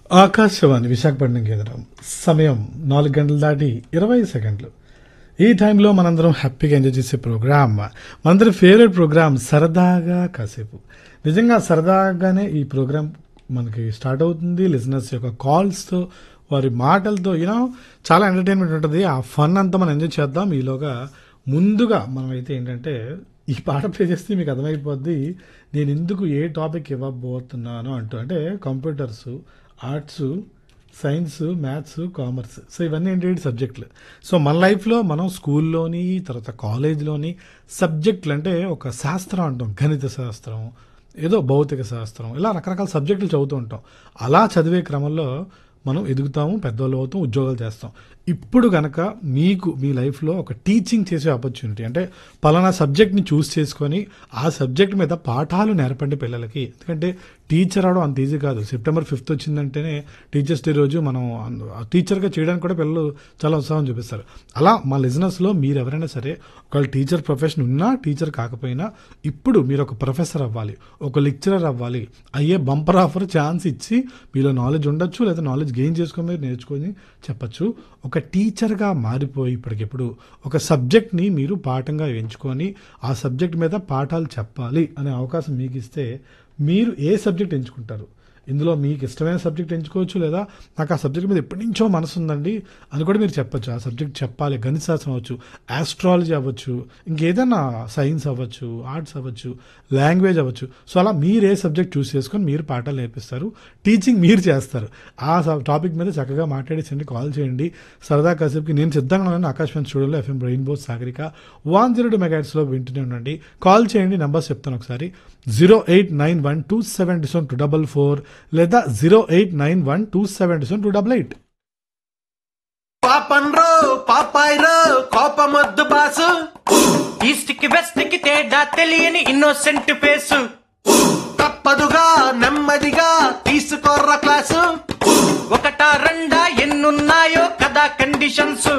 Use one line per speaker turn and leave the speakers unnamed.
ఆకాశవాణి విశాఖపట్నం కేంద్రం సమయం నాలుగు గంటలు దాటి ఇరవై సెకండ్లు ఈ టైంలో మనందరం హ్యాపీగా ఎంజాయ్ చేసే ప్రోగ్రామ్ మనందరి ఫేవరెట్ ప్రోగ్రామ్ సరదాగా కాసేపు నిజంగా సరదాగానే ఈ ప్రోగ్రామ్ మనకి స్టార్ట్ అవుతుంది లిజనర్స్ యొక్క కాల్స్తో వారి మాటలతో యూనో చాలా ఎంటర్టైన్మెంట్ ఉంటుంది ఆ ఫన్ అంతా మనం ఎంజాయ్ చేద్దాం ఈలోగా ముందుగా మనం అయితే ఏంటంటే ఈ పాట ప్లే చేస్తే మీకు అర్థమైపోద్ది నేను ఎందుకు ఏ టాపిక్ ఇవ్వబోతున్నాను అంటూ అంటే computers arts science maths commerce so ఇవన్నీ ఏంటి సబ్జెక్టులు సో మన లైఫ్లో మనం స్కూల్లోని తర్వాత కాలేజ్లోని సబ్జెక్టులు అంటే ఒక శాస్త్రం అంటాం గణిత శాస్త్రం ఏదో భౌతిక శాస్త్రం ఇలా రకరకాల సబ్జెక్టులు చదువుతూ ఉంటాం అలా చదివే క్రమంలో మనం ఎదుగుతాము పెద్దవాళ్ళు అవుతాం ఉద్యోగాలు చేస్తాం ఇప్పుడు కనుక మీకు మీ లైఫ్లో ఒక టీచింగ్ చేసే ఆపర్చునిటీ అంటే పలానా సబ్జెక్ట్ని చూస్ చేసుకొని ఆ సబ్జెక్ట్ మీద పాఠాలు నేర్పండి పిల్లలకి ఎందుకంటే టీచర్ అవడం అంత ఈజీ కాదు సెప్టెంబర్ ఫిఫ్త్ వచ్చిందంటేనే టీచర్స్ డే రోజు మనం టీచర్గా చేయడానికి కూడా పిల్లలు చాలా ఉత్సాహం చూపిస్తారు అలా మా లిజినెస్లో మీరు ఎవరైనా సరే ఒకవేళ టీచర్ ప్రొఫెషన్ ఉన్నా టీచర్ కాకపోయినా ఇప్పుడు మీరు ఒక ప్రొఫెసర్ అవ్వాలి ఒక లెక్చరర్ అవ్వాలి అయ్యే బంపర్ ఆఫర్ ఛాన్స్ ఇచ్చి మీలో నాలెడ్జ్ ఉండొచ్చు లేదా నాలెడ్జ్ గెయిన్ చేసుకొని మీరు నేర్చుకొని చెప్పచ్చు ఒక టీచర్గా మారిపోయి ఇప్పటికిప్పుడు ఒక సబ్జెక్ట్ని మీరు పాఠంగా ఎంచుకొని ఆ సబ్జెక్ట్ మీద పాఠాలు చెప్పాలి అనే అవకాశం మీకు ఇస్తే మీరు ఏ సబ్జెక్ట్ ఎంచుకుంటారు ఇందులో మీకు ఇష్టమైన సబ్జెక్ట్ ఎంచుకోవచ్చు లేదా నాకు ఆ సబ్జెక్ట్ మీద ఎప్పటి నుంచో మనసు ఉందండి అని కూడా మీరు చెప్పొచ్చు ఆ సబ్జెక్ట్ చెప్పాలి గణిత శాస్త్రం అవ్వచ్చు ఆస్ట్రాలజీ అవ్వచ్చు ఇంకేదైనా సైన్స్ అవ్వచ్చు ఆర్ట్స్ అవ్వచ్చు లాంగ్వేజ్ అవ్వచ్చు సో అలా మీరు ఏ సబ్జెక్ట్ చూస్ చేసుకొని మీరు పాఠాలు నేర్పిస్తారు టీచింగ్ మీరు చేస్తారు ఆ టాపిక్ మీద చక్కగా మాట్లాడేసండి కాల్ చేయండి సరదా కాసేపుకి నేను సిద్ధంగా ఉన్నాను ఆకాశవాణి స్టూడియోలో FM Rainbow Sagarika one zero two మెగాట్స్లో వింటూనే ఉండండి కాల్ చేయండి నంబర్స్ చెప్తాను ఒకసారి zero eight nine one two seven డిసోన్ టూ డబల్ ఫోర్ లేదా zero eight nine one two seven డిసోన్ టూ డబల్ ఎయిట్
పాపన్రో పాపాయ్రో కోపమొద్దు బాసు
ఈస్ట్ కి వెస్ట్ కి తేడా తెలియని ఇన్నోసెంట్ ఫేసు
తప్పదుగా నెమ్మదిగా తీసుకోర్ర క్లాసు
ఒకటా రెండా ఎన్నున్నాయో కదా కండిషన్స్